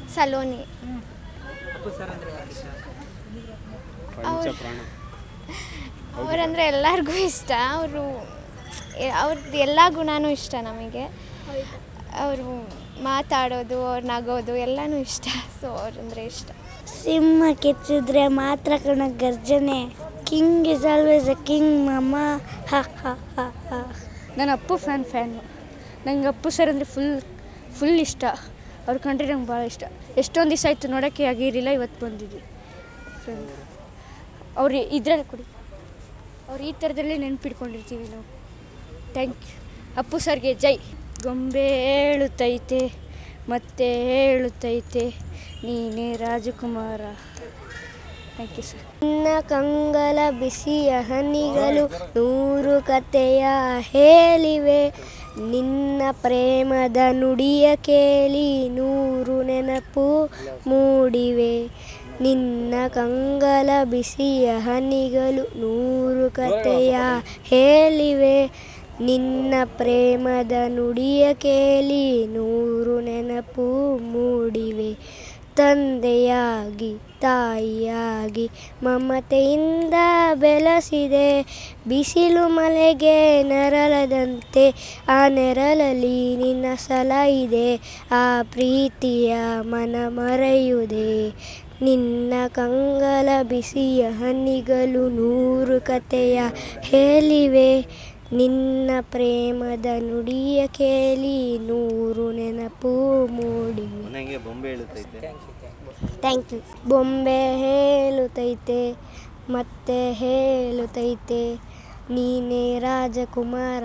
Saloni Appu sir ಅಂದರೆ ಯಾಕೆ ಇಷ್ಟ ಪಂಚಪ್ರಾಣ ಅವರಂದರೆ ಎಲ್ಲರಿಗೂ ಇಷ್ಟ ಅವರು ಅವ್ರದ್ದು ಎಲ್ಲ ಗುಣನೂ ಇಷ್ಟ ನಮಗೆ ಅವರು ಮಾತಾಡೋದು ಅವ್ರು ನಗೋದು ಎಲ್ಲನೂ ಇಷ್ಟ ಸೊ ಅವ್ರಂದರೆ ಇಷ್ಟ ಸಿಂಹ ಕೆಚ್ಚಿದ್ರೆ ಮಾತ್ರ ಕಣ ಗರ್ಜನೆ king is always a king ಮಮ್ಮ ಹ ಹ ಹ ಹ ನಾನು ಅಪ್ಪು ಫ್ಯಾನ್ ಫ್ಯಾನು ನಂಗೆ ಅಪ್ಪು ಸರ್ ಅಂದರೆ ಫುಲ್ ಫುಲ್ ಇಷ್ಟ ಅವ್ರು ಕಂಡ್ರೆ ನಂಗೆ ಭಾಳ ಇಷ್ಟ ಎಷ್ಟೊಂದು ದಿವಸ ಆಯಿತು ನೋಡೋಕ್ಕೆ ಆಗಿರಲಿಲ್ಲ ಇವತ್ತು ಬಂದಿದ್ವಿ ಫ್ರೆಂಡ್ ಅವ್ರು ಇದ್ರಲ್ಲಿ ಕೊಡಿ ಅವ್ರು ಈ ಥರದಲ್ಲೇ ನೆನ್ಪಿಟ್ಕೊಂಡಿರ್ತೀವಿ ನಾವು ಥ್ಯಾಂಕ್ ಯು ಅಪ್ಪು ಸರ್ಗೆ ಜೈ ಗೊಂಬೆ ಹೇಳುತ್ತೈತೆ ಮತ್ತೆ ಹೇಳುತ್ತೈತೆ ನೀನೇ ರಾಜಕುಮಾರ ಥ್ಯಾಂಕ್ ಯು ಸರ್ ನಿನ್ನ ಕಂಗಲ ಬಿಸಿಯ ಹನಿಗಳು ನೂರು ಕಥೆಯ ಹೇಳಿವೆ ನಿನ್ನ ಪ್ರೇಮದ ನುಡಿಯ ಕೇಳಿ ನೂರು ನೆನಪು ಮೂಡಿವೆ ನಿನ್ನ ಕಂಗಲ ಬಿಸಿಯ ಹನಿಗಳು ನೂರು ಕಥೆಯ ಹೇಳಿವೆ ನಿನ್ನ ಪ್ರೇಮದ ನುಡಿಯ ಕೇಳಿ ನೂರು ನೆನಪು ಮೂಡಿವೆ ತಂದೆಯಾಗಿ ತಾಯಿಯಾಗಿ ಮಮತೆಯಿಂದ ಬೆಳೆಸಿದೆ ಬಿಸಿಲು ಮಳೆಗೆ ನೆರಳದಂತೆ ಆ ನೆರಳಲ್ಲಿ ನಿನ್ನ ಸಲ ಇದೆ ಆ ಪ್ರೀತಿಯ ಮನ ಮರೆಯುವುದೇ ನಿನ್ನ ಕಂಗಲ ಬಿಸಿಯ ಹನಿಗಳು ನೂರು ಕಥೆಯ ಹೇಳಿವೆ ನಿನ್ನ ಪ್ರೇಮದ ನುಡಿಯ ಕೇಳಿ ನೂರು ನೆನಪು ಮೂಡಿವೆ ಮನೆಗೆ ಬೊಂಬೆ ಹೇಳುತ್ತೈತೆ ಥ್ಯಾಂಕ್ ಯು ಬೊಂಬೆ ಹೇಳುತ್ತೈತೆ ಮತ್ತೆ ಹೇಳುತ್ತೈತೆ ನೀನೇ ರಾಜಕುಮಾರ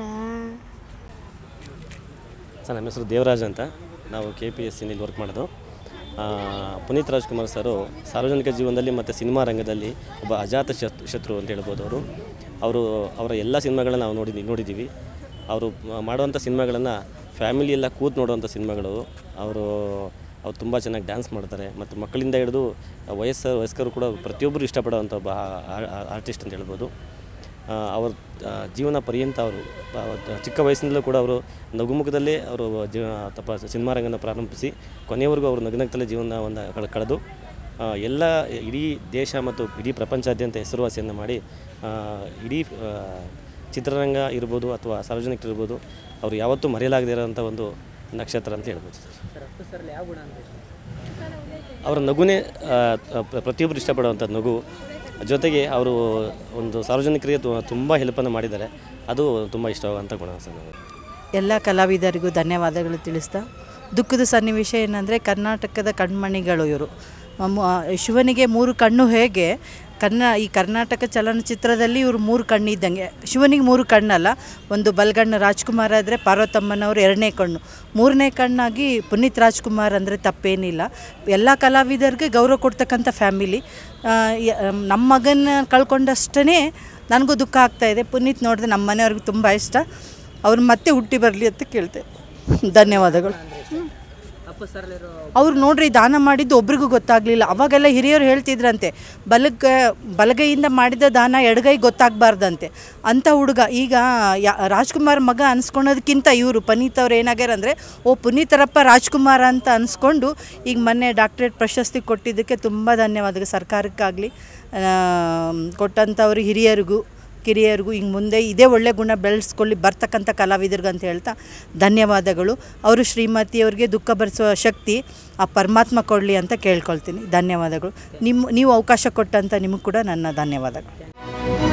ಸರ್ ನಮ್ಮ ಹೆಸರು ದೇವರಾಜ್ ಅಂತ ನಾವು ಕೆ ಪಿ ಎಸ್ ಸಿನಲ್ಲಿ ವರ್ಕ್ ಮಾಡೋದು ಆ, ಪುನೀತ್ ರಾಜ್ಕುಮಾರ್ ಸರು ಸಾರ್ವಜನಿಕ ಜೀವನದಲ್ಲಿ ಮತ್ತು ಸಿನಿಮಾ ರಂಗದಲ್ಲಿ ಒಬ್ಬ ಅಜಾತ ಶತ್ರು ಶತ್ರು ಅಂತ ಹೇಳ್ಬೋದು ಅವರು ಅವರು ಅವರ ಎಲ್ಲ ಸಿನಿಮಾಗಳನ್ನ ನಾವು ನೋಡಿದ್ದೀವಿ ನೋಡಿದ್ದೀವಿ ಅವರು ಮಾಡುವಂಥ ಸಿನಿಮಾಗಳನ್ನು ಫ್ಯಾಮಿಲಿ ಎಲ್ಲ ಕೂತು ನೋಡುವಂಥ ಸಿನಿಮಾಗಳು ಅವರು ಅವ್ರು ತುಂಬ ಚೆನ್ನಾಗಿ ಡ್ಯಾನ್ಸ್ ಮಾಡ್ತಾರೆ ಮತ್ತು ಮಕ್ಕಳಿಂದ ಹಿಡಿದು ವಯಸ್ಸ ವಯಸ್ಕರು ಕೂಡ ಪ್ರತಿಯೊಬ್ಬರು ಇಷ್ಟಪಡುವಂಥ ಒಬ್ಬ ಆರ್ಟಿಸ್ಟ್ ಅಂತ ಹೇಳ್ಬೋದು ಆ, ಅವ್ರ ಆ, ಜೀವನ ಪರ್ಯಂತ ಅವರು ಆ, ಚಿಕ್ಕ ವಯಸ್ಸಿನಲ್ಲೂ ಕೂಡ ಅವರು ನಗುಮುಖದಲ್ಲೇ ಅವರು ಜೀವ ತಪ್ಪ ಸಿನಿಮಾ ರಂಗನ ಪ್ರಾರಂಭಿಸಿ ಕೊನೆಯವರೆಗೂ ಅವರು ನಗುನಗ್ತಲೇ ಜೀವನವನ್ನು ಕಳೆ ಕಳೆದು ಆ, ಎಲ್ಲ ಇಡೀ ದೇಶ ಮತ್ತು ಇಡೀ ಪ್ರಪಂಚಾದ್ಯಂತ ಹೆಸರುವಾಸಿಯನ್ನು ಮಾಡಿ ಆ, ಇಡೀ ಆ, ಚಿತ್ರರಂಗ ಇರ್ಬೋದು ಅಥವಾ ಸಾರ್ವಜನಿಕರಿರ್ಬೋದು ಅವರು ಯಾವತ್ತೂ ಮರೆಯಲಾಗದೇ ಇರೋಂಥ ಒಂದು ನಕ್ಷತ್ರ ಅಂತ ಹೇಳ್ಬೋದು ಸರ್ ಸರ್ ಅಪ್ಪು ಸರಲ್ಲಿ ಯಾವ ಗುಣ ಅಂದರೆ ಇಷ್ಟ ಅವರ ನಗುನೇ ಆ, ಪ್ರ- ಪ್ರತಿಯೊಬ್ಬರು ಇಷ್ಟಪಡುವಂಥ ನಗು ಜೊತೆಗೆ ಅವರು ಒಂದು ಸಾರ್ವಜನಿಕರಿಗೆ ತುಂಬ ಹೆಲ್ಪನ್ನು ಮಾಡಿದ್ದಾರೆ ಅದು ತುಂಬ ಇಷ್ಟವಾಗುವಂಥ ಗುಣ ಸರ್ ನನಗೆ ಎಲ್ಲ ಕಲಾವಿದರಿಗೂ ಧನ್ಯವಾದಗಳು ತಿಳಿಸ್ತಾ ದುಃಖದ ಸನ್ನಿವೇಶ ಏನಂದರೆ ಕರ್ನಾಟಕದ ಕಣ್ಮಣಿಗಳು ಇವರು ಶಿವನಿಗೆ ಮೂರು ಕಣ್ಣು ಹೇಗೆ ಕನ್ನ ಈ ಕರ್ನಾಟಕ ಚಲನಚಿತ್ರದಲ್ಲಿ ಇವರು ಮೂರು ಕಣ್ಣು ಇದ್ದಂಗೆ ಶಿವನಿಗೆ ಮೂರು ಕಣ್ಣಲ್ಲ ಒಂದು ಬಲಗಣ್ಣು ರಾಜ್ಕುಮಾರ್ ಆದರೆ ಪಾರ್ವತಮ್ಮನವರು ಎರಡನೇ ಕಣ್ಣು ಮೂರನೇ ಕಣ್ಣಾಗಿ ಪುನೀತ್ ರಾಜ್ಕುಮಾರ್ ಅಂದರೆ ತಪ್ಪೇನಿಲ್ಲ ಎಲ್ಲ ಕಲಾವಿದರಿಗೆ ಗೌರವ ಕೊಡ್ತಕ್ಕಂಥ ಫ್ಯಾಮಿಲಿ ಆ, ಯ- ನಮ್ಮ ಮಗನ ಕಳ್ಕೊಂಡಷ್ಟೇ ನನಗೂ ದುಃಖ ಆಗ್ತಾಯಿದೆ ಪುನೀತ್ ನೋಡಿದ್ರೆ ನಮ್ಮ ಮನೆಯವ್ರಿಗೆ ತುಂಬ ಇಷ್ಟ ಅವ್ರು ಮತ್ತೆ ಹುಟ್ಟಿ ಬರಲಿ ಅಂತ ಕೇಳ್ತೇವೆ ಧನ್ಯವಾದಗಳು ಅಪ್ಪು ಸರಲ್ಲಿರೋ ಅವ್ರು ನೋಡ್ರಿ ದಾನ ಮಾಡಿದ್ದು ಒಬ್ರಿಗೂ ಗೊತ್ತಾಗಲಿಲ್ಲ ಅವಾಗೆಲ್ಲ ಹಿರಿಯರು ಹೇಳ್ತಿದ್ರಂತೆ ಬಲಗ ಬಲಗೈಯಿಂದ ಮಾಡಿದ ದಾನ ಎಡಗೈ ಗೊತ್ತಾಗಬಾರ್ದಂತೆ ಅಂಥ ಹುಡುಗ ಈಗ ಯಾ ರಾಜ್ಕುಮಾರ್ ಮಗ ಅನ್ಸ್ಕೊಳೋದಕ್ಕಿಂತ ಇವರು ಪುನೀತ್ ಅವ್ರು ಏನಾಗ್ಯಾರ ಅಂದರೆ ಓ ಪುನೀತರಪ್ಪ ರಾಜ್ಕುಮಾರ್ ಅಂತ ಅನ್ಸ್ಕೊಂಡು ಈಗ ಮೊನ್ನೆ ಡಾಕ್ಟ್ರೇಟ್ ಪ್ರಶಸ್ತಿ ಕೊಟ್ಟಿದ್ದಕ್ಕೆ ತುಂಬ ಧನ್ಯವಾದಗಳು ಸರ್ಕಾರಕ್ಕಾಗಲಿ ಕೊಟ್ಟಂಥವ್ರು ಹಿರಿಯರಿಗೂ ಕಿರಿಯರಿಗೂ ಹಿಂಗೆ ಮುಂದೆ ಇದೇ ಒಳ್ಳೆ ಗುಣ ಬೆಳೆಸ್ಕೊಳ್ಳಿ ಬರ್ತಕ್ಕಂಥ ಕಲಾವಿದರಿಗೆ ಅಂತ ಹೇಳ್ತಾ ಧನ್ಯವಾದಗಳು ಅವರು ಶ್ರೀಮತಿಯವ್ರಿಗೆ ದುಃಖ ಭರಿಸುವ ಶಕ್ತಿ ಆ ಪರಮಾತ್ಮ ಕೊಡಲಿ ಅಂತ ಕೇಳ್ಕೊಳ್ತೀನಿ ಧನ್ಯವಾದಗಳು ನಿಮ್ಮ ನೀವು ಅವಕಾಶ ಕೊಟ್ಟಂಥ ನಿಮಗೆ ಕೂಡ ನನ್ನ ಧನ್ಯವಾದಗಳು